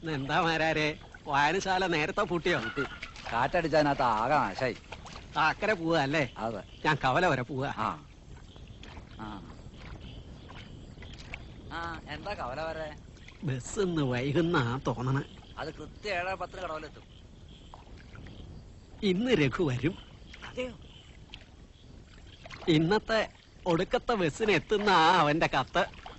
എന്താ മാരാരെ വായനശാല നേരത്തെ പൂട്ടിയോ കാറ്റടിച്ചതിനകത്ത് ആകെ നാശായി അക്കരെ പോവാ അല്ലേ അതെ ഞാൻ കവല വരെ പോവാ ആ ആ ആ എന്താ കവല വരെ ബസ് ഇന്ന് വൈകുന്നാ തോന്നണ അത് കൃത്യം ഏഴര പത്തിന് കടവിലെത്തും ഇന്ന് രഘു വരും അതെയോ ഇന്നത്തെ ഒടുക്കത്തെ ബസ്സിന് എത്തുന്ന ആ അവന്റെ കത്ത്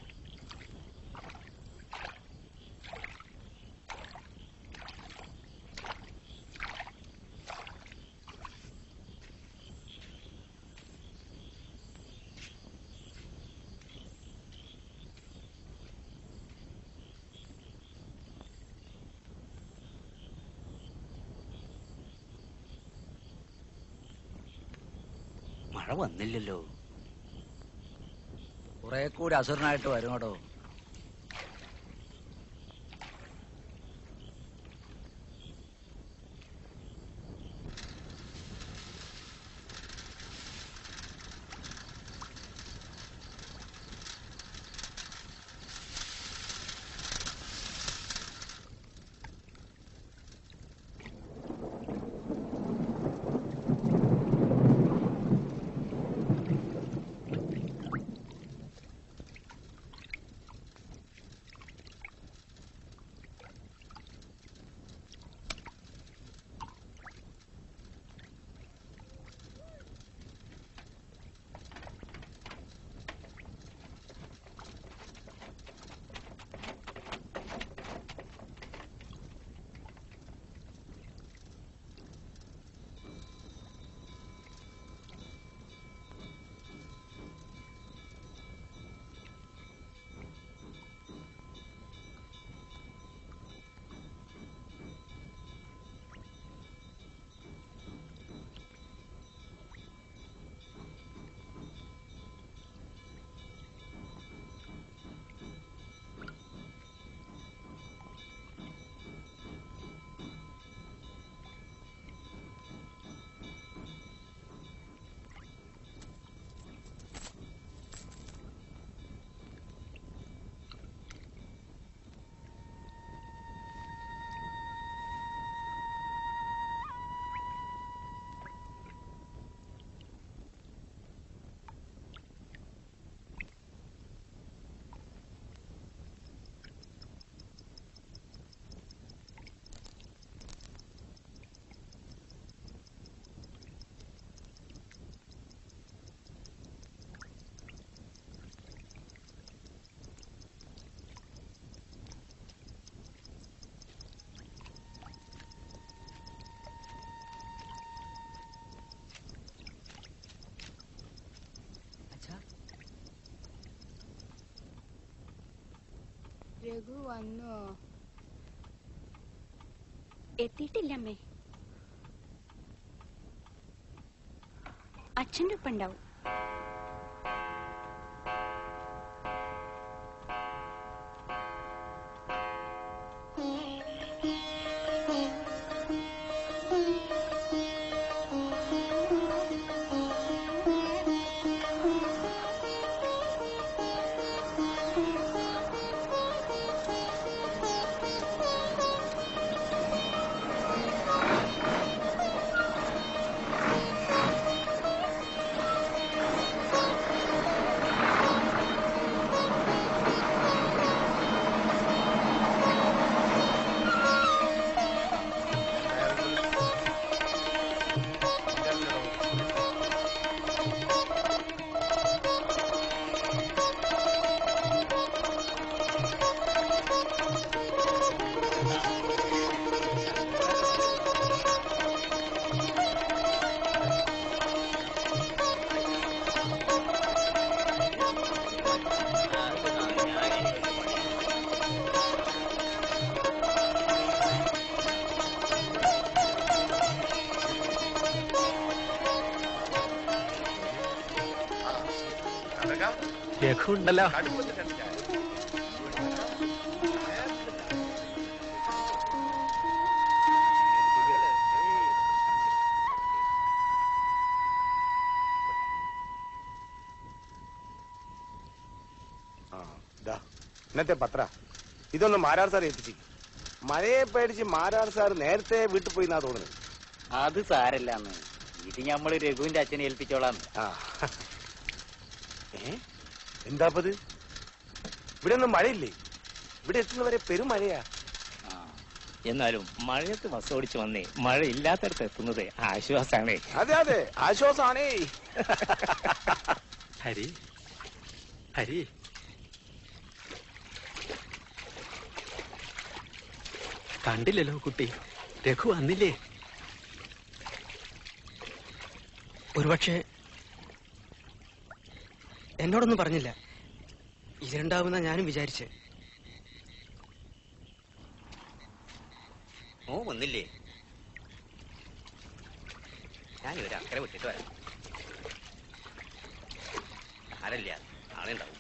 മഴ വന്നില്ലല്ലോ കുറെ കൂടി അസുരനായിട്ട് വരും കേട്ടോ രഘു വന്നോ എത്തിയിട്ടില്ലമ്മേ അച്ഛൻ്റെ ഒപ്പം ഉണ്ടാവും രഘു ഉണ്ടല്ലോ ആ, ദാ, ഇന്നത്തെ പത്ര ഇതൊന്ന് മാരാർ സാർ എത്തിച്ചു മഴയെ പേടിച്ച് മാരാർ സാർ നേരത്തെ വീട്ടിൽ പോയി എന്നാ തോന്നുന്നത് അത് സാരല്ലാന്ന് ഇത് ഞമ്മള് രഘുവിന്റെ അച്ഛനെ ഏൽപ്പിച്ചോളാം ആ ഏ എന്താപ്പത് ഇവിടെ ഒന്നും മഴയില്ലേ ഇവിടെ എത്തുന്നവരെ പെരുമഴയാ എന്നാലും മഴയത്ത് ബസ് ഓടിച്ചു വന്നേ മഴ ഇല്ലാത്തടത്ത് എത്തുന്നത് ആശ്വാസാണേ അതെ അതെ ആശ്വാസാണേ ഹരി ഹരി കണ്ടില്ലല്ലോ കുട്ടി രഘു വന്നില്ലേ ഒരുപക്ഷെ എന്നോടൊന്നും പറഞ്ഞില്ല ഇതിലുണ്ടാവുന്ന ഞാനും വിചാരിച്ച് ഓ വന്നില്ലേ ഞാൻ ഇവരെ അക്കരെ വിട്ടിട്ട് വരാം ആരല്ല ആളെ ഉണ്ടാവും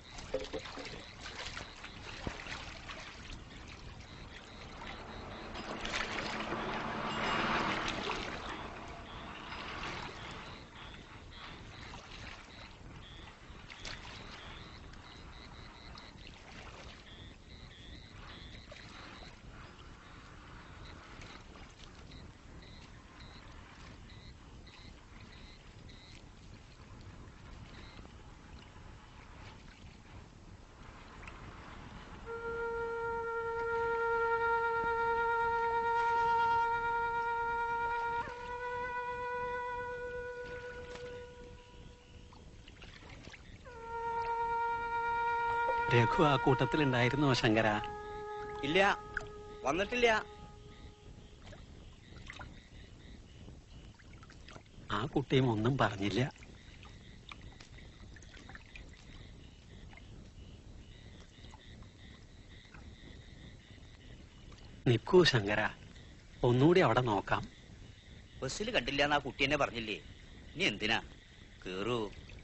രഘു ആ കൂട്ടത്തിലുണ്ടായിരുന്നോ ശങ്കര ഇല്ല വന്നിട്ടില്ല ആ കുട്ടിയും ഒന്നും പറഞ്ഞില്ല നിക്കൂ ശങ്കര ഒന്നുകൂടി അവിടെ നോക്കാം ബസ്സിൽ കണ്ടില്ല എന്ന് ആ കുട്ടി എന്നെ പറഞ്ഞില്ലേ ഇനി എന്തിനാ കേറൂ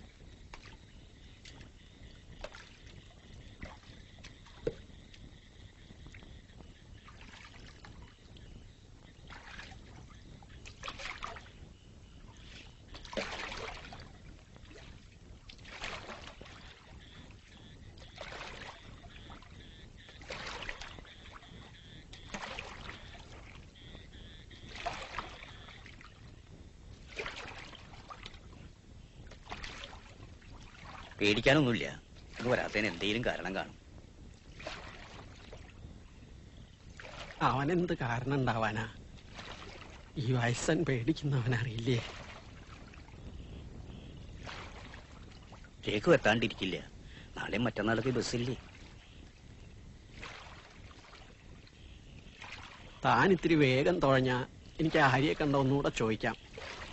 പേടിക്കാനൊന്നുമില്ല ഇത് വരാത്തതിന് എന്തെങ്കിലും കാരണം കാണും അവനെന്ത് കാരണം ഉണ്ടാവാനാ ഈ വയസ്സൻ പേടിക്കുന്നവനറിയില്ലേ രേഖ എത്താണ്ടിരിക്കില്ല നാളെ മറ്റന്നാളൊക്കെ ബസ്സില്ലേ താൻ ഇത്തിരി വേഗം തുഴഞ്ഞ എനിക്ക് ആര്യെ കണ്ട ഒന്നുകൂടെ ചോദിക്കാം